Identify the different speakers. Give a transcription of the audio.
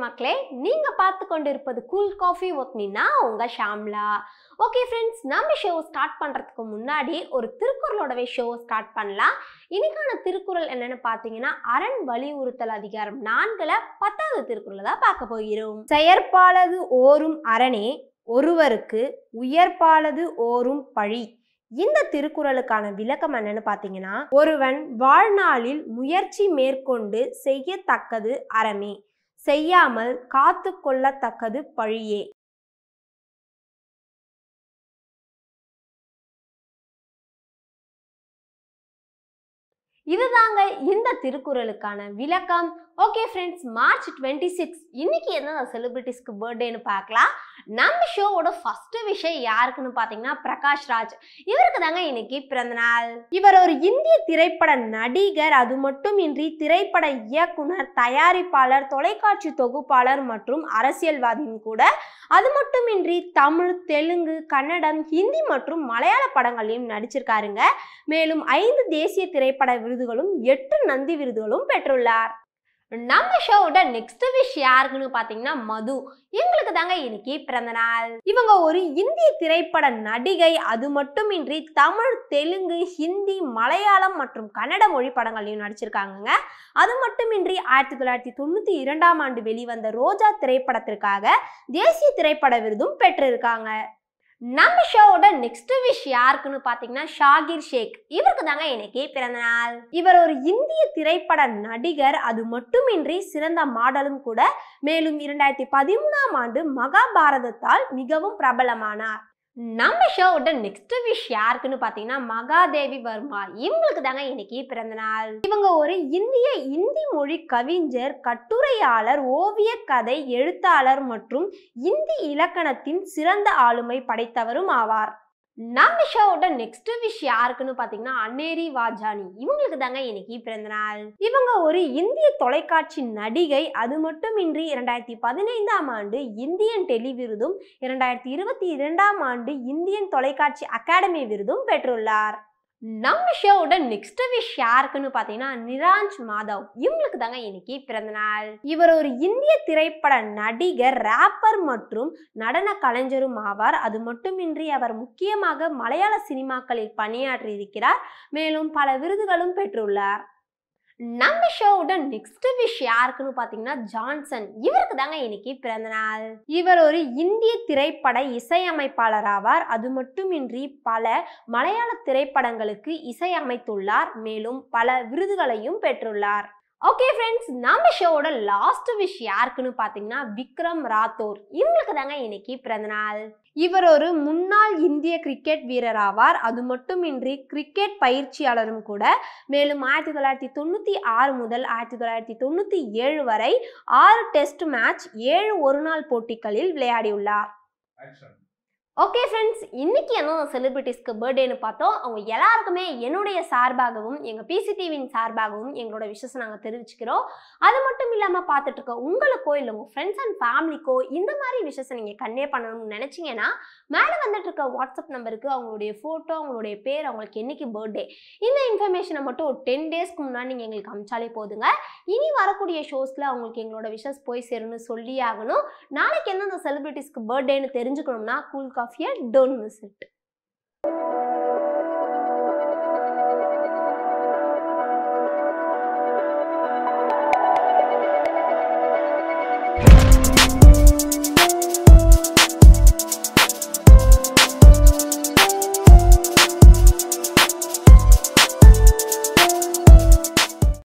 Speaker 1: மக்களே நீங்க பார்த்து கொண்டிருப்பது கூல் காஃபி ஒத் மீனா உங்க ஷாம்லா ஓகே ஃப்ரெண்ட்ஸ் நம்ம ஷோ ஸ்டார்ட் பண்றதுக்கு முன்னாடி ஒரு திருக்குறளோடவே ஷோ ஸ்டார்ட் பண்ணலாம் இன்னைக்கான திருக்குறள் என்னன்னு பார்த்தீங்கன்னா அரண் வலியுறுத்தல் அதிகாரம் நான்குல பத்தாவது திருக்குறளை தான் பார்க்க போகிறோம் செயற்பாலது ஓரும் அரணே ஒருவருக்கு உயர்பாலது ஓரும் பழி இந்த திருக்குறளுக்கான விளக்கம் என்னன்னு பார்த்தீங்கன்னா ஒருவன் வாழ்நாளில் முயற்சி மேற்கொண்டு செய்யத்தக்கது அறமே செய்யாமல் காத்து கொள்ளத்தக்கது பழியே இதுதாங்க இந்த திருக்குறளுக்கான விளக்கம் okay friends March twenty six இன்னைக்கு என்ன செலிபிரிட்டிஸ்க்கு பர்த்டேன்னு பார்க்கலாம் நம்ம ஷோவோட ஃபர்ஸ்ட் விஷயம் யாருக்குன்னு பார்த்தீங்கன்னா பிரகாஷ் ராஜ் இவருக்கு தாங்க இன்னைக்கு பிறந்த நாள் இவர் ஒரு இந்திய திரைப்பட நடிகர் அது மட்டுமின்றி திரைப்பட இயக்குனர் தயாரிப்பாளர் தொலைக்காட்சி தொகுப்பாளர் மற்றும் அரசியல்வாதியும் கூட அது மட்டுமின்றி தமிழ் தெலுங்கு கன்னடம் ஹிந்தி மற்றும் மலையாள படங்களையும் நடிச்சிருக்காருங்க மேலும் ஐந்து தேசிய திரைப்பட விருதுகளும் எட்டு நந்தி விருதுகளும் பெற்றுள்ளார் நம்ம ஷோவோட நெக்ஸ்ட் விஷ் யாருக்குன்னு பார்த்தீங்கன்னா மது இவங்களுக்கு தாங்க இன்னைக்கு பிறந்த நாள் இவங்க ஒரு இந்திய திரைப்பட நடிகை அது மட்டுமின்றி தமிழ் தெலுங்கு ஹிந்தி மலையாளம் மற்றும் கன்னட மொழி படங்களையும் நடிச்சிருக்காங்கங்க அது மட்டுமின்றி ஆயிரத்தி தொள்ளாயிரத்தி தொண்ணூற்றி இரண்டாம் ஆண்டு வெளிவந்த ரோஜா திரைப்படத்திற்காக தேசிய திரைப்பட விருதும் பெற்றிருக்காங்க நம்ம ஷோவோட நெக்ஸ்ட் விஷ் யாருக்குன்னு பார்த்தீங்கன்னா ஷாகிர் ஷேக் இவருக்கு தாங்க இன்னைக்கு பிறந்த நாள் இவர் ஒரு இந்திய திரைப்பட நடிகர் அது மட்டுமின்றி சிறந்த மாடலும் கூட மேலும் இரண்டாயிரத்தி பதிமூணாம் ஆண்டு மகாபாரதத்தால் மிகவும் பிரபலமானார் நம்ம ஷோவோட நெக்ஸ்ட் விஷ் யாருக்குன்னு பார்த்தீங்கன்னா மகாதேவி வர்மா இவங்களுக்கு தாங்க இன்னைக்கு பிறந்த நாள் இவங்க ஒரு இந்திய இந்தி மொழி கவிஞர் கட்டுரையாளர் ஓவிய கதை எழுத்தாளர் மற்றும் இந்தி இலக்கணத்தின் சிறந்த ஆளுமை படைத்தவரும் ஆவார் நம்ம ஷோவோட நெக்ஸ்ட் விஷ் யாருக்குன்னு பார்த்தீங்கன்னா அன்னேரி வாஜானி இவங்களுக்கு தாங்க இன்னைக்கு பிறந்த நாள் இவங்க ஒரு இந்திய தொலைக்காட்சி நடிகை அது மட்டுமின்றி இரண்டாயிரத்தி பதினைந்தாம் ஆண்டு இந்தியன் டெலி விருதும் இரண்டாயிரத்தி இருபத்தி இரண்டாம் ஆண்டு இந்தியன் தொலைக்காட்சி அகாடமி விருதும் பெற்றுள்ளார் நம்ம ஷோவோட நெக்ஸ்ட் விஷ் யாருக்குன்னு பார்த்தீங்கன்னா நிராஞ்ச் மாதவ் இவங்களுக்கு தாங்க இன்னைக்கு பிறந்த நாள் இவர் ஒரு இந்திய திரைப்பட நடிகர் ராப்பர் மற்றும் நடன கலைஞரும் ஆவார் அது மட்டுமின்றி அவர் முக்கியமாக மலையாள சினிமாக்களில் பணியாற்றி இருக்கிறார் மேலும் பல விருதுகளும் பெற்றுள்ளார் நம்ம ஷோவோட நெக்ஸ்ட் விஷ் யாருக்குன்னு பார்த்தீங்கன்னா ஜான்சன் இவருக்கு தாங்க இன்னைக்கு பிறந்த நாள் இவர் ஒரு இந்திய திரைப்பட இசையமைப்பாளர் ஆவார் அது மட்டுமின்றி பல மலையாள திரைப்படங்களுக்கு இசையமைத்துள்ளார் மேலும் பல விருதுகளையும் பெற்றுள்ளார் ஓகே ஃப்ரெண்ட்ஸ் நம்ம ஷோவோட லாஸ்ட் விஷ் யாருக்குன்னு பார்த்தீங்கன்னா விக்ரம் ராத்தோர் இவங்களுக்கு தாங்க இன்னைக்கு பிறந்த நாள் இவர் ஒரு முன்னாள் இந்திய கிரிக்கெட் வீரர் ஆவார் அது மட்டுமின்றி கிரிக்கெட் பயிற்சியாளரும் கூட மேலும் ஆயிரத்தி தொள்ளாயிரத்தி தொண்ணூற்றி ஆறு முதல் ஆயிரத்தி தொள்ளாயிரத்தி தொண்ணூற்றி ஏழு வரை ஆறு டெஸ்ட் மேட்ச் ஏழு ஒருநாள் போட்டிகளில் விளையாடியுள்ளார்
Speaker 2: ஆக்ஷன்
Speaker 1: ஓகே ஃப்ரெண்ட்ஸ் இன்னைக்கு என்ன செலிபிரிட்டிஸ்க்கு பர்த்டேன்னு பார்த்தோம் அவங்க எல்லாருக்குமே என்னுடைய சார்பாகவும் எங்கள் பிசிடிவியின் சார்பாகவும் எங்களோட விஷஸ் நாங்கள் தெரிவிச்சுக்கிறோம் அது மட்டும் இல்லாமல் பார்த்துட்டு இருக்க உங்களுக்கோ இல்லை உங்கள் ஃப்ரெண்ட்ஸ் அண்ட் ஃபேமிலிக்கோ இந்த மாதிரி விஷஸை நீங்கள் கன்வே பண்ணணும்னு நினச்சிங்கன்னா மேலே வந்துட்டு இருக்க வாட்ஸ்அப் நம்பருக்கு அவங்களுடைய ஃபோட்டோ அவங்களுடைய பேர் அவங்களுக்கு என்னைக்கு பர்த்டே இந்த இன்ஃபர்மேஷனை மட்டும் ஒரு டென் டேஸ்க்கு முன்னாடி நீங்கள் எங்களுக்கு அமிச்சாலே போதுங்க இனி வரக்கூடிய ஷோஸில் அவங்களுக்கு எங்களோட விஷஸ் போய் சேரும்னு சொல்லி ஆகணும் நாளைக்கு எந்தெந்த செலிபிரிட்டிஸ்க்கு பர்த்டேன்னு தெரிஞ்சுக்கணும்னா கூல் காஃபியை டோன்ட் மிஸ் இட்